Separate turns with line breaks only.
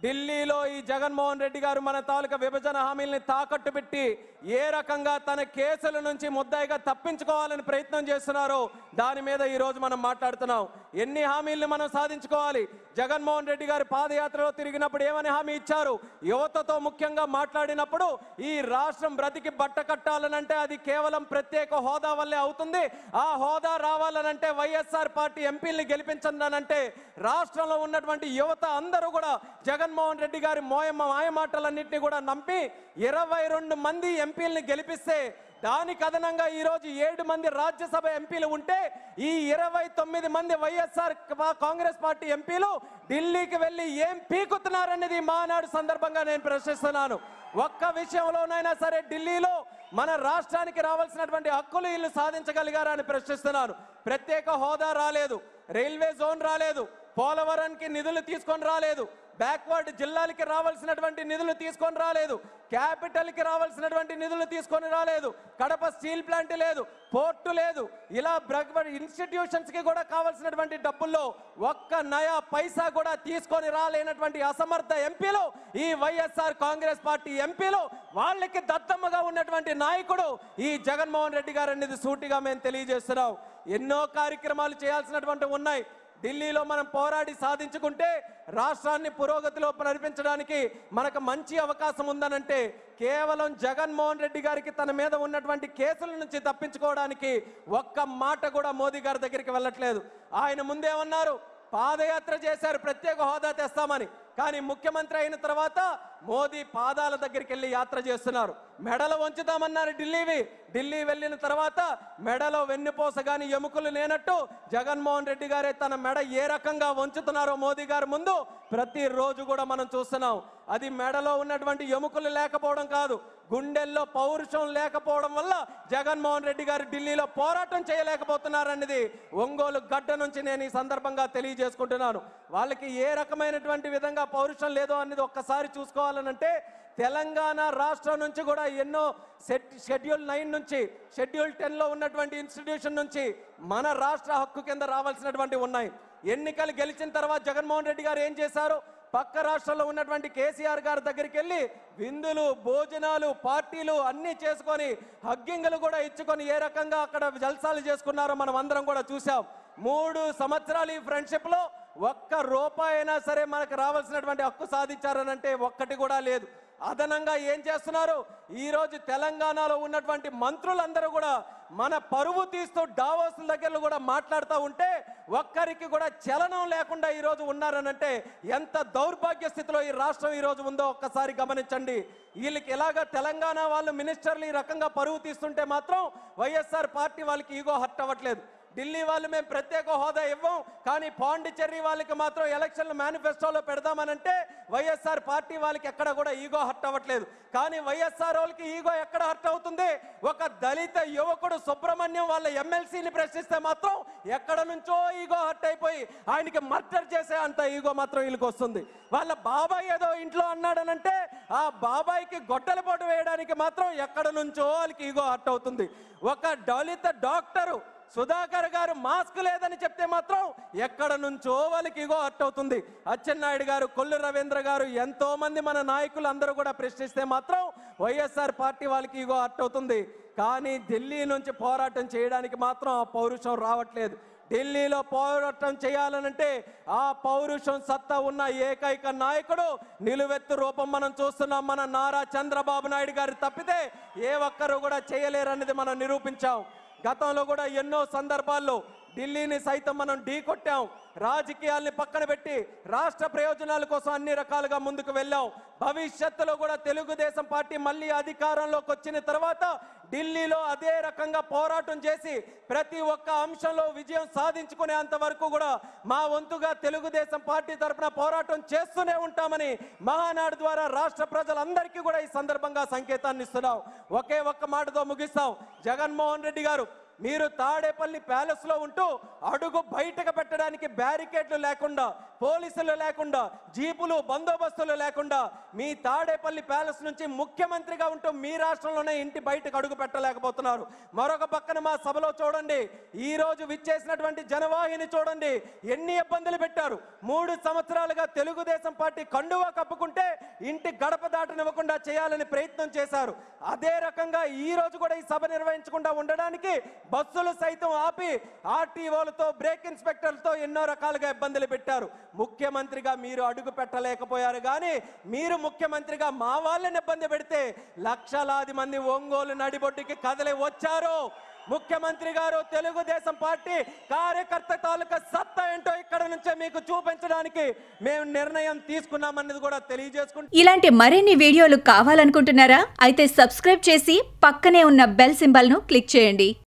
ఢిల్లీలో ఈ జగన్మోహన్ రెడ్డి గారు మన తాలూకా విభజన హామీల్ని తాకట్టు పెట్టి ఏ రకంగా తన కేసుల నుంచి ముద్దాయిగా తప్పించుకోవాలని ప్రయత్నం చేస్తున్నారో దాని మీద ఈ రోజు మనం మాట్లాడుతున్నాం ఎన్ని హామీల్ని మనం సాధించుకోవాలి జగన్మోహన్ రెడ్డి గారు పాదయాత్రలో తిరిగినప్పుడు ఏమని హామీ ఇచ్చారు యువతతో ముఖ్యంగా మాట్లాడినప్పుడు ఈ రాష్ట్రం బ్రతికి బట్ట కట్టాలనంటే అది కేవలం ప్రత్యేక హోదా వల్లే అవుతుంది ఆ హోదా రావాలనంటే వైఎస్ఆర్ పార్టీ ఎంపీల్ని గెలిపించండి రాష్ట్రంలో ఉన్నటువంటి యువత అందరూ కూడా జగన్మోహన్ రెడ్డి గారి మోయమ్మ మాయమాటలన్నింటినీ కూడా నమ్మి ఇరవై రెండు మంది ఎంపీల్ని గెలిపిస్తే దానికి అదనంగా ఈరోజు ఏడు మంది రాజ్యసభ ఎంపీలు ఉంటే ఈ ఇరవై తొమ్మిది మంది వైఎస్ఆర్ కాంగ్రెస్ పార్టీ ఎంపీలు ఢిల్లీకి వెళ్ళి ఏం పీకుతున్నారనేది ఈ మానాడు సందర్భంగా నేను ప్రశ్నిస్తున్నాను ఒక్క విషయంలోనైనా సరే ఢిల్లీలో మన రాష్ట్రానికి రావాల్సినటువంటి హక్కులు వీళ్ళు సాధించగలిగారా అని ప్రశ్నిస్తున్నాను ప్రత్యేక హోదా రాలేదు రైల్వే జోన్ రాలేదు పోలవరానికి నిధులు తీసుకొని రాలేదు బ్యాక్వర్డ్ జిల్లాలకి రావాల్సినటువంటి నిధులు తీసుకొని రాలేదు క్యాపిటల్కి రావాల్సినటువంటి నిధులు తీసుకొని రాలేదు కడప స్టీల్ ప్లాంట్ లేదు పోర్టు లేదు ఇలా ఇన్స్టిట్యూషన్స్కి కూడా కావాల్సినటువంటి డబ్బుల్లో ఒక్క నయా పైసా కూడా తీసుకొని రాలేనటువంటి అసమర్థ ఎంపీలు ఈ వైఎస్ఆర్ కాంగ్రెస్ పార్టీ ఎంపీలు వాళ్ళకి దత్తమ్మగా ఉన్నటువంటి నాయకుడు ఈ జగన్మోహన్ రెడ్డి గారు అనేది సూటిగా మేము తెలియజేస్తున్నాం ఎన్నో కార్యక్రమాలు చేయాల్సినటువంటి ఉన్నాయి ఢిల్లీలో మనం పోరాడి సాధించుకుంటే రాష్ట్రాన్ని పురోగతిలో నడిపించడానికి మనకు మంచి అవకాశం ఉందనంటే కేవలం జగన్మోహన్ రెడ్డి గారికి తన మీద ఉన్నటువంటి కేసుల నుంచి తప్పించుకోవడానికి ఒక్క మాట కూడా మోదీ గారి దగ్గరికి వెళ్ళట్లేదు ఆయన ముందేమన్నారు పాదయాత్ర చేశారు ప్రత్యేక హోదా తెస్తామని కానీ ముఖ్యమంత్రి అయిన తర్వాత మోదీ పాదాల దగ్గరికి వెళ్ళి యాత్ర చేస్తున్నారు మెడలు వంచుతామన్నారు ఢిల్లీవి ఢిల్లీ వెళ్ళిన తర్వాత మెడలో వెన్నుపోస కానీ ఎముకలు లేనట్టు జగన్మోహన్ రెడ్డి గారే తన మెడ ఏ రకంగా వంచుతున్నారో మోదీ గారి ముందు ప్రతిరోజు కూడా మనం చూస్తున్నాం అది మెడలో ఉన్నటువంటి ఎముకలు లేకపోవడం కాదు గుండెల్లో పౌరుషం లేకపోవడం వల్ల జగన్మోహన్ రెడ్డి గారు ఢిల్లీలో పోరాటం చేయలేకపోతున్నారనేది ఒంగోలు గడ్డ నుంచి నేను ఈ సందర్భంగా తెలియజేసుకుంటున్నాను వాళ్ళకి ఏ రకమైనటువంటి విధంగా పౌరుషం లేదో అనేది ఒక్కసారి చూసుకోవాలనంటే తెలంగాణ రాష్ట్రం నుంచి కూడా ఎన్నో సెట్ షెడ్యూల్ నైన్ నుంచి షెడ్యూల్ టెన్లో ఉన్నటువంటి ఇన్స్టిట్యూషన్ నుంచి మన రాష్ట్ర హక్కు కింద రావాల్సినటువంటి ఉన్నాయి ఎన్నికలు గెలిచిన తర్వాత జగన్మోహన్ రెడ్డి గారు ఏం చేశారు పక్క రాష్ట్రంలో ఉన్నటువంటి కేసీఆర్ గారి దగ్గరికి వెళ్ళి విందులు భోజనాలు పార్టీలు అన్నీ చేసుకొని హగ్గింగులు కూడా ఇచ్చుకొని ఏ రకంగా అక్కడ జల్సాలు చేసుకున్నారో మనం అందరం కూడా చూసాం మూడు సంవత్సరాలు ఈ ఫ్రెండ్షిప్ లో ఒక్క రూపాయి అయినా సరే మనకు రావాల్సినటువంటి హక్కు సాధించారనంటే ఒక్కటి కూడా లేదు అదనంగా ఏం చేస్తున్నారు ఈ రోజు తెలంగాణలో ఉన్నటువంటి మంత్రులందరూ కూడా మన పరువు తీస్తూ డావోస్ దగ్గర కూడా మాట్లాడుతూ ఉంటే ఒక్కరికి కూడా చలనం లేకుండా ఈ రోజు ఉన్నారనంటే ఎంత దౌర్భాగ్య స్థితిలో ఈ రాష్ట్రం ఈ రోజు ఉందో ఒక్కసారి గమనించండి వీళ్ళకి ఎలాగ తెలంగాణ వాళ్ళు మినిస్టర్లు ఈ రకంగా పరువు తీస్తుంటే మాత్రం వైఎస్ఆర్ పార్టీ వాళ్ళకి ఈగో హర్ట్ అవ్వట్లేదు ఢిల్లీ వాళ్ళు మేము ప్రత్యేక హోదా ఇవ్వం కానీ పాండిచ్చేరి వాళ్ళకి మాత్రం ఎలక్షన్లు మేనిఫెస్టోలో పెడదామనంటే వైఎస్ఆర్ పార్టీ వాళ్ళకి ఎక్కడ కూడా ఈగో హర్ట్ అవ్వట్లేదు కానీ వైఎస్ఆర్ వాళ్ళకి ఈగో ఎక్కడ హర్ట్ అవుతుంది ఒక దళిత యువకుడు సుబ్రహ్మణ్యం వాళ్ళ ఎమ్మెల్సీని ప్రశ్నిస్తే మాత్రం ఎక్కడ నుంచో ఈగో హర్ట్ అయిపోయి ఆయనకి మర్డర్ చేసే అంత ఈగో మాత్రం వీళ్ళకి వస్తుంది వాళ్ళ బాబాయ్ ఏదో ఇంట్లో అన్నాడనంటే ఆ బాబాయ్కి గొడ్డల పోటు వేయడానికి మాత్రం ఎక్కడ నుంచో వాళ్ళకి ఈగో హర్ట్ అవుతుంది ఒక దళిత డాక్టరు సుధాకర్ గారు మాస్క్ లేదని చెప్తే మాత్రం ఎక్కడ నుంచో వాళ్ళకి ఇగో హర్ట్ అవుతుంది అచ్చెన్నాయుడు గారు కొల్లు రవీంద్ర గారు ఎంతో మంది మన నాయకులు అందరూ కూడా ప్రశ్నిస్తే మాత్రం వైఎస్ఆర్ పార్టీ వాళ్ళకి ఇగో హర్ట్ అవుతుంది కానీ ఢిల్లీ నుంచి పోరాటం చేయడానికి మాత్రం ఆ పౌరుషం రావట్లేదు ఢిల్లీలో పోరాటం చేయాలనంటే ఆ పౌరుషం సత్తా ఉన్న ఏకైక నాయకుడు నిలువెత్తు రూపం మనం చూస్తున్నాం మన నారా చంద్రబాబు నాయుడు గారు తప్పితే ఏ ఒక్కరు కూడా చేయలేరనేది మనం నిరూపించాం గతంలో కూడా ఎన్నో సందర్భాల్లో ఢిల్లీని సైతం మనం ఢీకొట్టాం రాజకీయాల్ని పక్కన పెట్టి రాష్ట్ర ప్రయోజనాల కోసం అన్ని రకాలుగా ముందుకు వెళ్ళాం భవిష్యత్తులో కూడా తెలుగుదేశం పార్టీ మళ్ళీ అధికారంలోకి వచ్చిన తర్వాత ఢిల్లీలో అదే రకంగా పోరాటం చేసి ప్రతి ఒక్క అంశంలో విజయం సాధించుకునేంత వరకు కూడా మా వంతుగా తెలుగుదేశం పార్టీ తరఫున పోరాటం చేస్తూనే ఉంటామని మహానాడు ద్వారా రాష్ట్ర ప్రజలందరికీ కూడా ఈ సందర్భంగా సంకేతాన్ని ఇస్తున్నాం ఒకే ఒక్క మాటతో ముగిస్తాం జగన్మోహన్ రెడ్డి గారు మీరు తాడేపల్లి ప్యాలెస్ లో ఉంటూ అడుగు బయటకు పెట్టడానికి బ్యారికేడ్లు లేకుండా పోలీసులు లేకుండా జీపులు బందోబస్తులు లేకుండా మీ తాడేపల్లి ప్యాలెస్ నుంచి ముఖ్యమంత్రిగా ఉంటూ మీ రాష్ట్రంలోనే ఇంటి బయటకు అడుగు పెట్టలేకపోతున్నారు మరొక పక్కన మా సభలో చూడండి ఈ రోజు విచ్చేసినటువంటి జనవాహిని చూడండి ఎన్ని ఇబ్బందులు పెట్టారు మూడు సంవత్సరాలుగా తెలుగుదేశం పార్టీ కండువా కప్పుకుంటే ఇంటి గడప దాటనివ్వకుండా చేయాలని ప్రయత్నం చేశారు అదే రకంగా ఈ రోజు కూడా ఈ సభ నిర్వహించకుండా ఉండడానికి బస్సులు సైతం ఆపి ఆర్టీఓలతో బ్రేక్ ఇన్స్పెక్టర్లతో ఎన్నో రకాలుగా ఇబ్బందులు పెట్టారు ముఖ్యమంత్రిగా మీరు అడుగు పెట్టలేకపోయారు కానీ మీరు ముఖ్యమంత్రిగా మా వాళ్ళని ఇబ్బంది పెడితే లక్షలాది మంది ఒంగోలు నడిబొడ్డుకి కదలి వచ్చారు ముఖ్యమంత్రి గారు తెలుగుదేశం పార్టీ కార్యకర్త తాలూకా సత్తా ఏంటో ఇక్కడ నుంచే మీకు చూపించడానికి మేము నిర్ణయం తీసుకున్నామన్నది కూడా తెలియజేసుకుంటూ
ఇలాంటి మరిన్ని వీడియోలు కావాలనుకుంటున్నారా అయితే సబ్స్క్రైబ్ చేసి పక్కనే ఉన్న బెల్ సింబల్ను క్లిక్ చేయండి